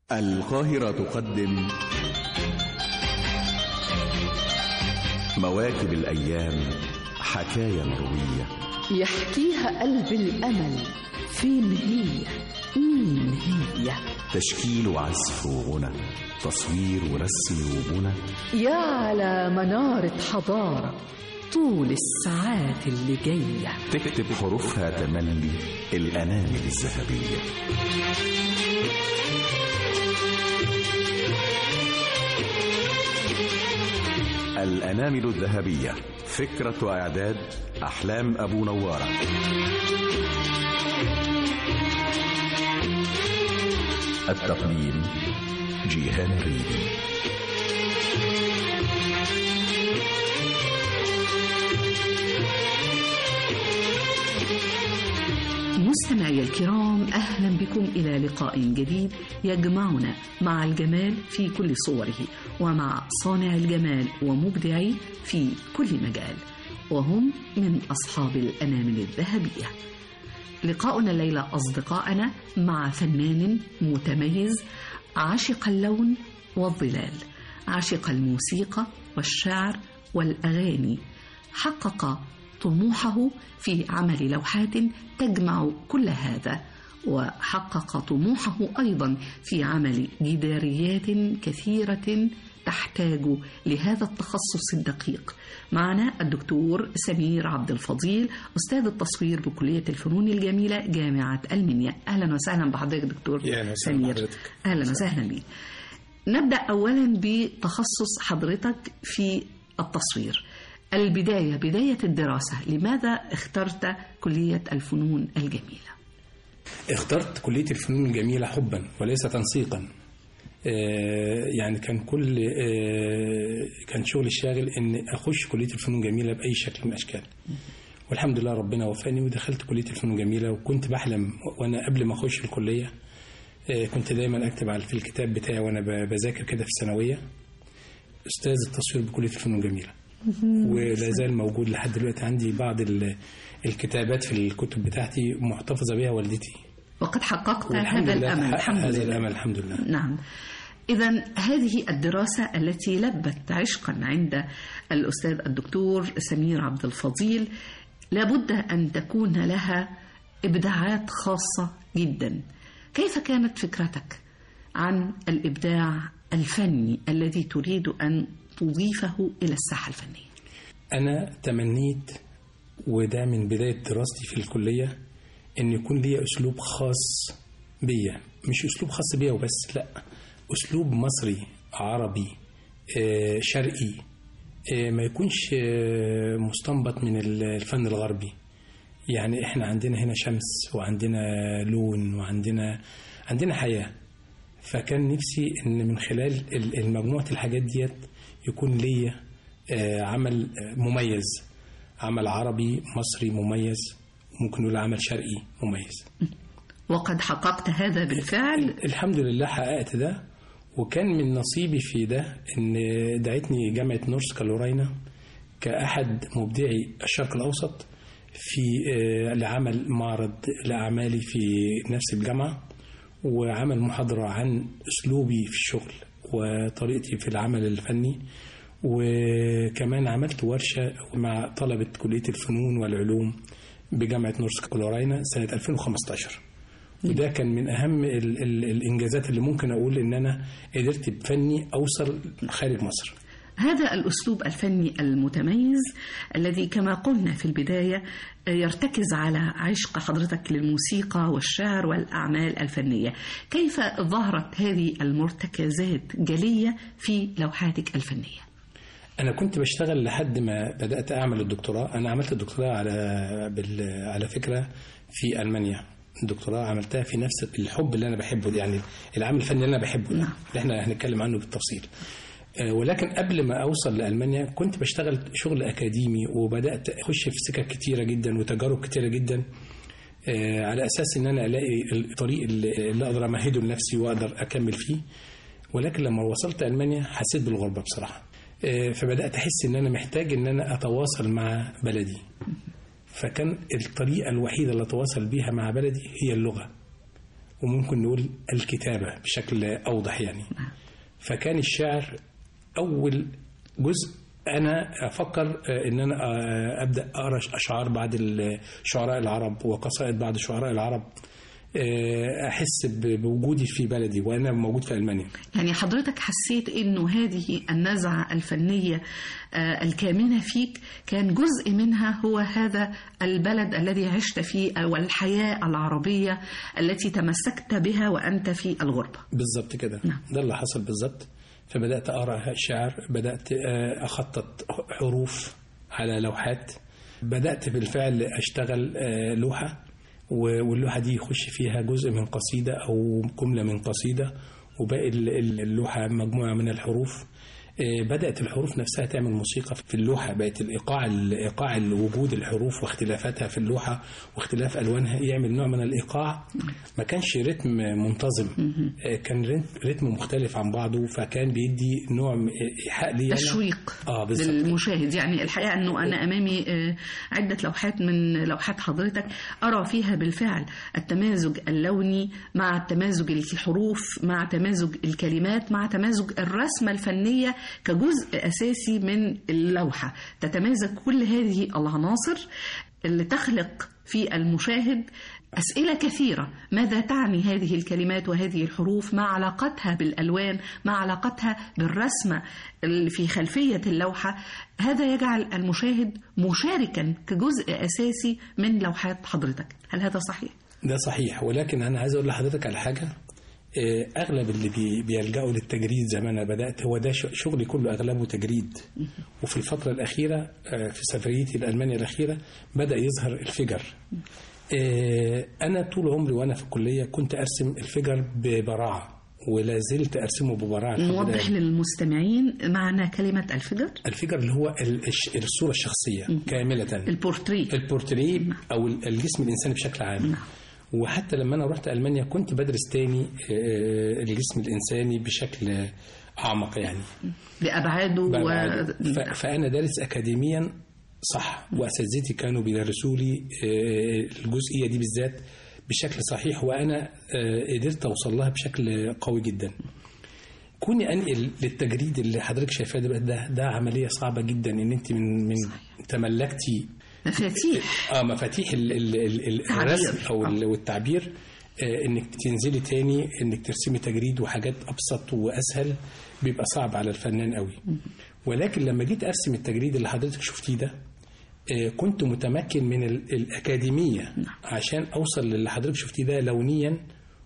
القاهرة تقدم مواكب الأيام حكاية مروية يحكيها قلب الأمل فين هي مين هي تشكيل وعزف وغنى تصوير ورسم وبنى يا على منارة حضارة طول الساعات اللي جاية تكتب حروفها تملي الأنامل الذهبية الأنامل الذهبية فكرة وإعداد أحلام أبو نوارة التقديم جيهان الريدي مستمعي الكرام أهلا بكم إلى لقاء جديد يجمعنا مع الجمال في كل صوره ومع صانع الجمال ومبدعي في كل مجال وهم من أصحاب الأنامل الذهبية لقاؤنا الليلة أصدقائنا مع فنان متميز عاشق اللون والظلال عاشق الموسيقى والشعر والأغاني حقق طموحه في عمل لوحات تجمع كل هذا وحقق طموحه ايضا في عمل جداريات كثيره تحتاج لهذا التخصص الدقيق. معنا الدكتور سمير عبد الفضيل استاذ التصوير بكليه الفنون الجميله جامعه المنيا. اهلا وسهلا بحضرتك دكتور يا أهلا وسهلا سمير. بحضرتك. اهلا وسهلا بيك. نبدا اولا بتخصص حضرتك في التصوير. البداية بداية الدراسة لماذا اخترت كلية الفنون الجميلة اخترت كلية الفنون الجميلة حبا وليس تنسيقا آه، يعني كان كل آه، كان شغل الشاغل ان اخش كليه الفنون الجميله باي شكل من الاشكال والحمد لله ربنا وفاني ودخلت كليه الفنون الجميله وكنت بحلم وانا قبل ما اخش الكليه آه، كنت دايما اكتب على في الكتاب بتاعي وانا ب- بذاكر كده في الثانويه استاذ التصوير بكليه الفنون الجميله ولا زال موجود لحد دلوقتي عندي بعض ال- الكتابات في الكتب بتاعتي محتفظه بها والدتي وقد حققت والحمد هذا لله الأمل حقق الحمد هذا لله الامل الحمد لله نعم إذا هذه الدراسة التي لبت عشقا عند الأستاذ الدكتور سمير عبد الفضيل لابد أن تكون لها إبداعات خاصة جدا كيف كانت فكرتك عن الإبداع الفني الذي تريد أن تضيفه إلى الساحة الفنية أنا تمنيت وده من بداية دراستي في الكلية إن يكون لي أسلوب خاص بيا مش أسلوب خاص بيا وبس لأ أسلوب مصري عربي آه، شرقي آه، ما يكونش آه، مستنبط من الفن الغربي يعني احنا عندنا هنا شمس وعندنا لون وعندنا عندنا حياة فكان نفسي ان من خلال ال- المجموعة الحاجات ديت يكون ليا آه، عمل آه، مميز عمل عربي مصري مميز ممكن نقول عمل شرقي مميز وقد حققت هذا بالفعل الحمد لله حققت ده وكان من نصيبي في ده ان دعتني جامعه نورث كارولاينا كاحد مبدعي الشرق الاوسط في آه، لعمل معرض لاعمالي في نفس الجامعه وعمل محاضره عن اسلوبي في الشغل وطريقتي في العمل الفني وكمان عملت ورشه مع طلبه كليه الفنون والعلوم بجامعه نورث كارولاينا سنه 2015 وده كان من اهم ال ال الانجازات اللي ممكن اقول ان انا قدرت بفني اوصل خارج مصر هذا الأسلوب الفني المتميز الذي كما قلنا في البداية يرتكز على عشق حضرتك للموسيقى والشعر والأعمال الفنية كيف ظهرت هذه المرتكزات جلية في لوحاتك الفنية انا كنت بشتغل لحد ما بدات اعمل الدكتوراه انا عملت الدكتوراه على بال على فكره في المانيا الدكتوراه عملتها في نفس الحب اللي انا بحبه ده، يعني العمل الفني اللي انا بحبه ده نعم. اللي احنا هنتكلم عنه بالتفصيل آه، ولكن قبل ما اوصل لالمانيا كنت بشتغل شغل اكاديمي وبدات اخش في سكك كتيره جدا وتجارب كتيره جدا آه، على اساس ان انا الاقي الطريق اللي اللي اقدر امهده لنفسي واقدر اكمل فيه ولكن لما وصلت المانيا حسيت بالغربه بصراحه آه، فبدات احس ان انا محتاج ان انا اتواصل مع بلدي فكان الطريقه الوحيده اللي اتواصل بيها مع بلدي هي اللغه وممكن نقول الكتابة بشكل أوضح يعني فكان الشعر أول جزء أنا أفكر آه، إن أنا آه، أبدأ أقرأ أشعار بعض الشعراء العرب وقصائد بعض الشعراء العرب آه، أحس ب- بوجودي في بلدي وأنا موجود في ألمانيا يعني حضرتك حسيت انه هذه النزعه الفنيه آه، الكامنه فيك كان جزء منها هو هذا البلد الذي عشت فيه والحياه العربيه التي تمسكت بها وانت في الغربه. بالظبط كده نعم. ده اللي حصل بالظبط فبدأت أقرأ شعر بدأت آه، أخطط حروف على لوحات بدأت بالفعل أشتغل آه، لوحة و- واللوحة دي يخش فيها جزء من قصيدة أو جملة من قصيدة وباقي ال- ال- اللوحة مجموعة من الحروف آه، بدأت الحروف نفسها تعمل موسيقى في اللوحة بقت الإيقاع إيقاع وجود الحروف واختلافاتها في اللوحة واختلاف ألوانها يعمل نوع من الإيقاع ما كانش رتم منتظم آه، كان رتم- رتم مختلف عن بعضه فكان بيدي نوع من إيحاء لي أنا. تشويق اه بالظبط للمشاهد يعني الحقيقه انه انا امامي آه، عده لوحات من لوحات حضرتك ارى فيها بالفعل التمازج اللوني مع تمازج الحروف مع تمازج الكلمات مع تمازج الرسمه الفنيه كجزء اساسي من اللوحه تتمازج كل هذه العناصر اللي تخلق في المشاهد أسئلة كثيرة ماذا تعني هذه الكلمات وهذه الحروف ما علاقتها بالألوان ما علاقتها بالرسمة اللي في خلفية اللوحة هذا يجعل المشاهد مشاركا كجزء أساسي من لوحات حضرتك هل هذا صحيح؟ ده صحيح ولكن انا عايز اقول لحضرتك على حاجه آه، اغلب اللي بي- بيلجأوا للتجريد زي ما انا بدات هو ده ش- شغلي كله اغلبه تجريد وفي الفتره الاخيره آه، في سفريتي لالمانيا الاخيره بدا يظهر الفجر آه، انا طول عمري وانا في الكليه كنت ارسم الفجر ببراعه ولا زلت ارسمه ببراعه لحد نوضح الآن. للمستمعين معنى كلمة الفجر الفجر اللي هو ال- الش- الصوره الشخصيه كامله البورتريه البورتريه او ال- الجسم الانساني بشكل عام وحتى لما انا رحت المانيا كنت بدرس تاني آه، الجسم الانساني بشكل اعمق يعني بأبعاده و... بأبعاده. ف- فانا دارس اكاديميا صح واساتذتي كانوا بيدرسوا لي آه، الجزئيه دي بالذات بشكل صحيح وانا آه، قدرت اوصل لها بشكل قوي جدا كوني انقل للتجريد اللي حضرتك شايفاه دلوقتي ده ده عمليه صعبه جدا ان انت من من تملكتي مفاتيح اه مفاتيح ال ال ال ال تعبير. الرسم او ال- والتعبير آه انك تنزلي تاني انك ترسمي تجريد وحاجات ابسط واسهل بيبقى صعب على الفنان قوي ولكن لما جيت ارسم التجريد اللي حضرتك شفتيه ده آه كنت متمكن من ال- الاكاديميه عشان اوصل للي حضرتك شفتيه ده لونيا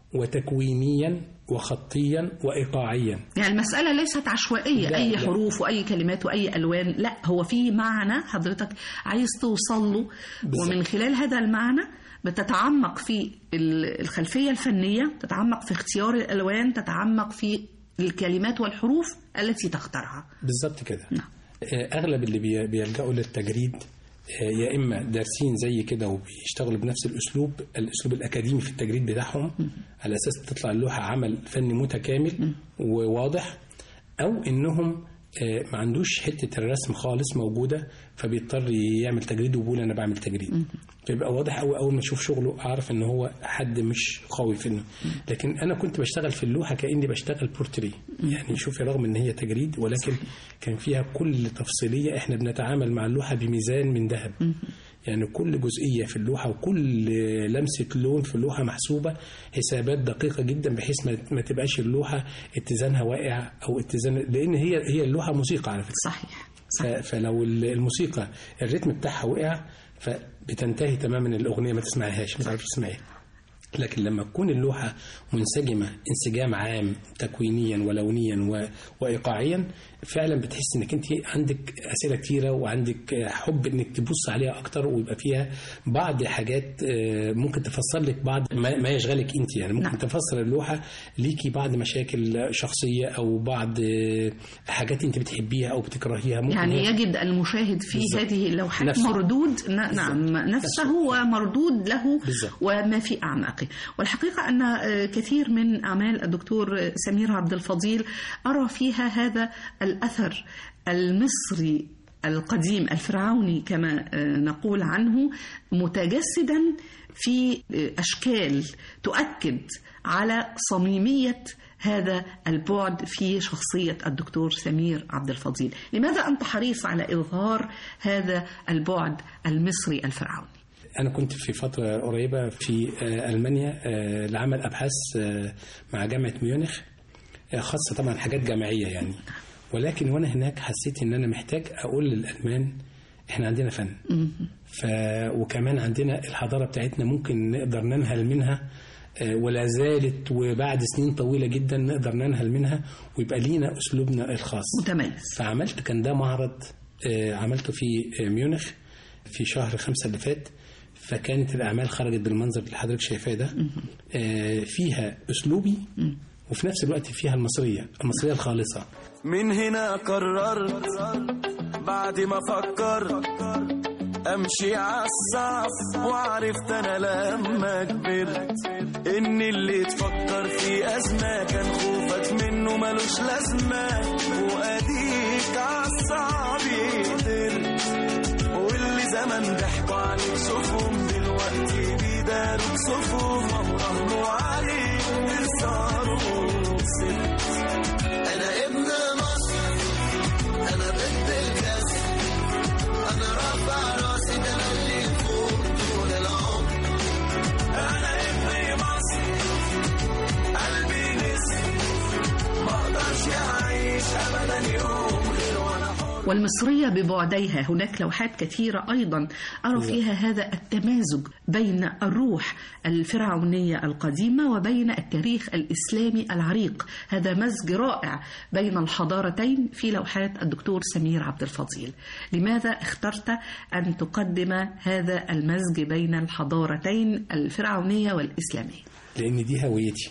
وتكوينيا وخطيا وايقاعيا يعني المسألة ليست عشوائية لا، أي لا. حروف وأي كلمات وأي ألوان لا هو في معنى حضرتك عايز توصل له بالظبط. ومن خلال هذا المعنى بتتعمق في ال- الخلفية الفنية تتعمق في اختيار الألوان تتعمق في الكلمات والحروف التي تختارها بالظبط كده نعم. آه، اغلب اللي بي- بيلجأوا للتجريد آه، يا اما دارسين زي كده وبيشتغلوا بنفس الاسلوب الاسلوب الاكاديمي في التجريد بتاعهم على اساس تطلع اللوحه عمل فني متكامل وواضح او انهم آه، ما عندوش حته الرسم خالص موجوده فبيضطر يعمل تجريد وبيقول انا بعمل تجريد فيبقى واضح قوي اول ما اشوف شغله اعرف ان هو حد مش قوي في انه لكن انا كنت بشتغل في اللوحه كاني بشتغل بورتري يعني شوفي رغم ان هي تجريد ولكن كان فيها كل تفصيليه احنا بنتعامل مع اللوحه بميزان من ذهب يعني كل جزئيه في اللوحه وكل لمسه لون في اللوحه محسوبه حسابات دقيقه جدا بحيث ما- ما تبقاش اللوحه اتزانها واقع او اتزان لان هي هي اللوحه موسيقى على فكره صحيح ف- فلو ال- الموسيقى الريتم بتاعها وقع فبتنتهي تماما الاغنيه ما تسمعيهاش ما تعرفش تسمعيها لكن لما تكون اللوحة منسجمة انسجام عام تكوينيا ولونيا و... وإيقاعيا فعلا بتحس انك انت عندك أسئلة كتيرة وعندك حب انك تبص عليها أكتر ويبقى فيها بعض حاجات آه، ممكن تفسر لك بعض ما ما يشغلك انت يعني ممكن نعم. تفسر اللوحة ليكي بعض مشاكل شخصية أو بعض آه، حاجات انت بتحبيها أو بتكرهيها ممكن يعني هي- يجد المشاهد في بالظبط. هذه اللوحات نفسه. مردود ن- نعم نفسه ومردود له بالظبط. وما في أعماقه والحقيقة أن آه، كثير من أعمال الدكتور سمير عبد الفضيل أرى فيها هذا الأثر المصري القديم الفرعوني كما نقول عنه متجسدا في أشكال تؤكد على صميمية هذا البعد في شخصية الدكتور سمير عبد الفضيل لماذا أنت حريص على إظهار هذا البعد المصري الفرعوني أنا كنت في فترة قريبة في ألمانيا لعمل أبحاث مع جامعة ميونخ خاصة طبعا حاجات جامعية يعني ولكن وأنا هناك حسيت إن أنا محتاج أقول للألمان إحنا عندنا فن ف... وكمان عندنا الحضارة بتاعتنا ممكن نقدر ننهل منها ولا زالت وبعد سنين طويلة جدا نقدر ننهل منها ويبقى لينا أسلوبنا الخاص متميز فعملت كان ده معرض عملته في ميونخ في شهر خمسة اللي فات فكانت الأعمال خرجت بالمنظر اللي حضرتك شايفاه ده فيها أسلوبي وفي نفس الوقت فيها المصرية المصرية الخالصة من هنا قررت بعد ما فكرت امشي عالصعب وعرفت انا لما كبرت ان اللي تفكر في ازمه كان خوفك منه ملوش لازمه واديك عالصعب قدرت واللي زمان ضحكوا عليك شوفهم دلوقتي بيداروا كسوفهم وراهنوا عليك صاروا ست انا ابن مصر انا بنت الكسر انا رافع راسي ده انا اللي فوق طول العمر انا ابن مصر قلبي نسر ما اقدرش اعيش ابدا يوم غير وانا حر والمصرية ببعديها هناك لوحات كثيرة أيضا أرى فيها هذا التمازج بين الروح الفرعونية القديمة وبين التاريخ الإسلامي العريق هذا مزج رائع بين الحضارتين في لوحات الدكتور سمير عبد الفضيل لماذا اخترت أن تقدم هذا المزج بين الحضارتين الفرعونية والإسلامية لأن دي هويتي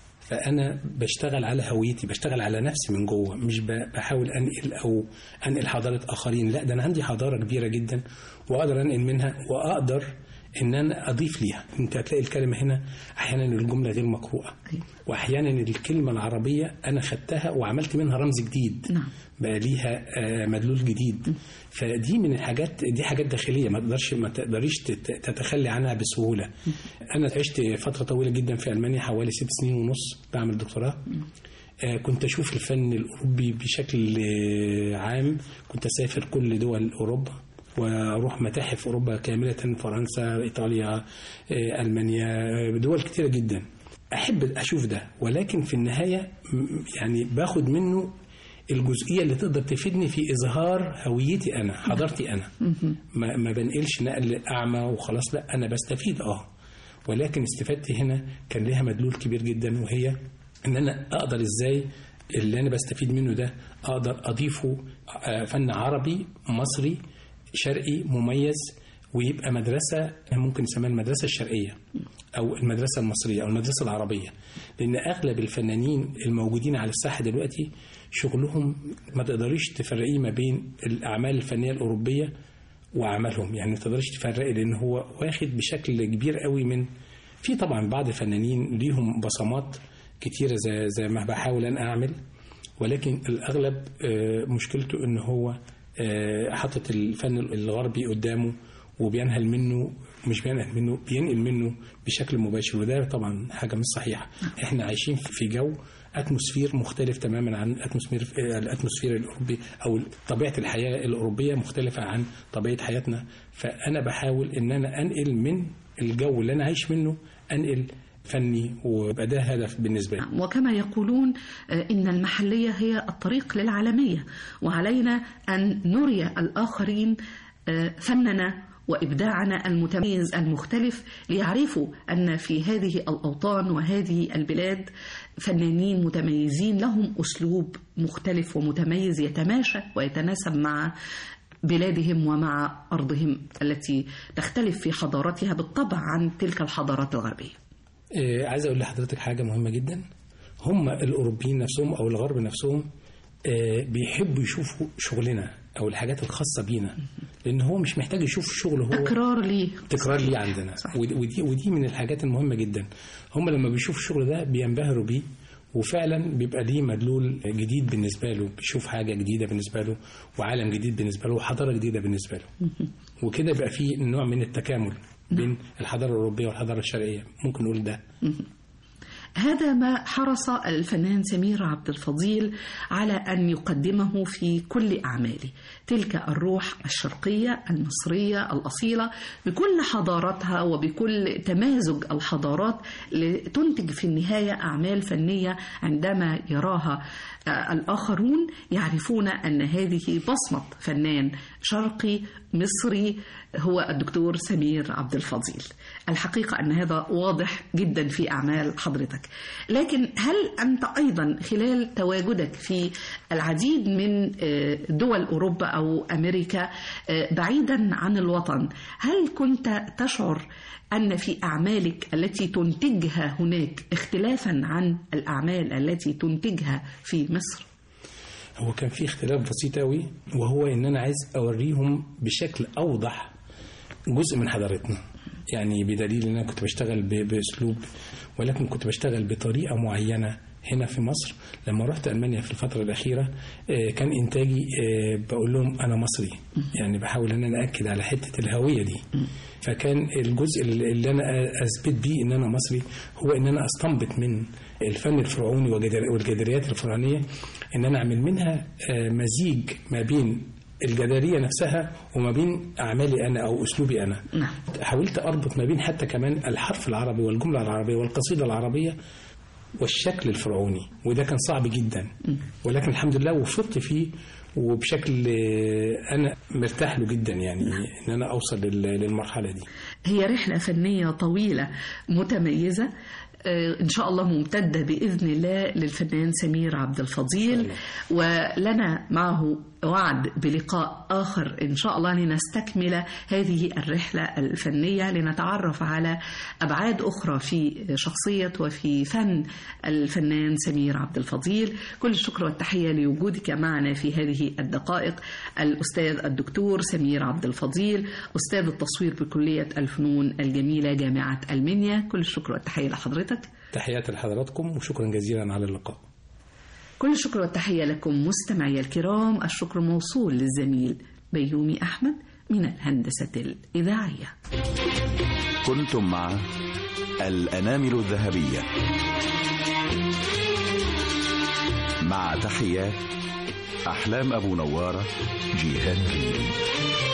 فأنا بشتغل على هويتي بشتغل على نفسي من جوه مش بحاول أنقل أو أنقل حضارة آخرين لا ده أنا عندي حضارة كبيرة جدا وأقدر أنقل منها وأقدر ان انا اضيف ليها انت هتلاقي الكلمه هنا احيانا الجمله غير مقروءه واحيانا الكلمه العربيه انا خدتها وعملت منها رمز جديد نعم. بقى ليها مدلول جديد فدي من الحاجات دي حاجات داخليه ما تقدرش ما تقدريش تتخلي عنها بسهوله انا عشت فتره طويله جدا في المانيا حوالي ست سنين ونص بعمل دكتوراه كنت اشوف الفن الاوروبي بشكل عام كنت اسافر كل دول اوروبا واروح متاحف اوروبا كامله فرنسا ايطاليا المانيا دول كتيره جدا احب اشوف ده ولكن في النهايه يعني باخد منه الجزئيه اللي تقدر تفيدني في اظهار هويتي انا حضارتي انا ما, ما بنقلش نقل اعمى وخلاص لا انا بستفيد اه ولكن استفادتي هنا كان لها مدلول كبير جدا وهي ان انا اقدر ازاي اللي انا بستفيد منه ده اقدر اضيفه فن عربي مصري شرقي مميز ويبقى مدرسة ممكن نسميها المدرسة الشرقية أو المدرسة المصرية أو المدرسة العربية لأن أغلب الفنانين الموجودين على الساحة دلوقتي شغلهم ما تقدريش تفرقيه ما بين الأعمال الفنية الأوروبية وأعمالهم يعني ما تقدريش تفرقي لأن هو واخد بشكل كبير قوي من في طبعا بعض الفنانين ليهم بصمات كتيرة زي, زي ما بحاول أن أعمل ولكن الأغلب مشكلته إن هو حاطط الفن الغربي قدامه وبينهل منه مش بينقل منه بينقل منه بشكل مباشر وده طبعا حاجه مش صحيحه احنا عايشين في جو اتموسفير مختلف تماما عن اتموسفير الاتموسفير الاوروبي او طبيعه الحياه الاوروبيه مختلفه عن طبيعه حياتنا فانا بحاول ان انا انقل من الجو اللي انا عايش منه انقل فني ويبقى ده هدف بالنسبة لي وكما يقولون إن المحلية هي الطريق للعالمية وعلينا أن نري الآخرين فننا وإبداعنا المتميز المختلف ليعرفوا أن في هذه الأوطان وهذه البلاد فنانين متميزين لهم أسلوب مختلف ومتميز يتماشى ويتناسب مع بلادهم ومع أرضهم التي تختلف في حضارتها بالطبع عن تلك الحضارات الغربية آه عايز اقول لحضرتك حاجه مهمه جدا هم الاوروبيين نفسهم او الغرب نفسهم آه بيحبوا يشوفوا شغلنا او الحاجات الخاصه بينا لان هو مش محتاج يشوف شغل هو تكرار ليه تكرار ليه عندنا صح. ودي ودي من الحاجات المهمه جدا هم لما بيشوفوا الشغل ده بينبهروا بيه وفعلا بيبقى ليه مدلول جديد بالنسبه له بيشوف حاجه جديده بالنسبه له وعالم جديد بالنسبه له وحضاره جديده بالنسبه له وكده يبقى في نوع من التكامل بين الحضاره الاوروبيه والحضاره الشرقيه ممكن نقول ده هذا ما حرص الفنان سمير عبد الفضيل على أن يقدمه في كل أعماله تلك الروح الشرقية المصرية الأصيلة بكل حضاراتها وبكل تمازج الحضارات لتنتج في النهاية أعمال فنية عندما يراها الآخرون يعرفون أن هذه بصمة فنان شرقي مصري هو الدكتور سمير عبد الفضيل الحقيقة أن هذا واضح جدا في أعمال حضرتك لكن هل أنت أيضا خلال تواجدك في العديد من دول أوروبا أو أمريكا بعيدا عن الوطن هل كنت تشعر أن في أعمالك التي تنتجها هناك اختلافا عن الأعمال التي تنتجها في مصر؟ هو كان في اختلاف بسيط قوي وهو ان انا عايز اوريهم بشكل اوضح جزء من حضارتنا يعني بدليل ان انا كنت بشتغل باسلوب ولكن كنت بشتغل بطريقه معينه هنا في مصر لما رحت المانيا في الفتره الاخيره كان انتاجي بقول لهم انا مصري يعني بحاول ان انا اكد على حته الهويه دي فكان الجزء اللي انا اثبت بيه ان انا مصري هو ان انا استنبط من الفن الفرعوني والجداريات الفرعونيه ان انا اعمل منها مزيج ما بين الجدارية نفسها وما بين أعمالي أنا أو أسلوبي أنا نعم. حاولت أربط ما بين حتى كمان الحرف العربي والجملة العربية والقصيدة العربية والشكل الفرعوني وده كان صعب جدا ولكن الحمد لله وفقت فيه وبشكل انا مرتاح له جدا يعني ان انا اوصل للمرحله دي هي رحله فنيه طويله متميزه إن شاء الله ممتدة بإذن الله للفنان سمير عبد الفضيل ولنا معه وعد بلقاء آخر إن شاء الله لنستكمل هذه الرحلة الفنية لنتعرف على أبعاد أخرى في شخصية وفي فن الفنان سمير عبد الفضيل كل الشكر والتحية لوجودك معنا في هذه الدقائق الأستاذ الدكتور سمير عبد الفضيل أستاذ التصوير بكلية الفنون الجميلة جامعة المنيا كل الشكر والتحية لحضرتك تحياتي لحضراتكم وشكرا جزيلا على اللقاء كل الشكر والتحية لكم مستمعي الكرام الشكر موصول للزميل بيومي أحمد من الهندسة الإذاعية كنتم مع الأنامل الذهبية مع تحيات أحلام أبو نوارة جيهان ريمي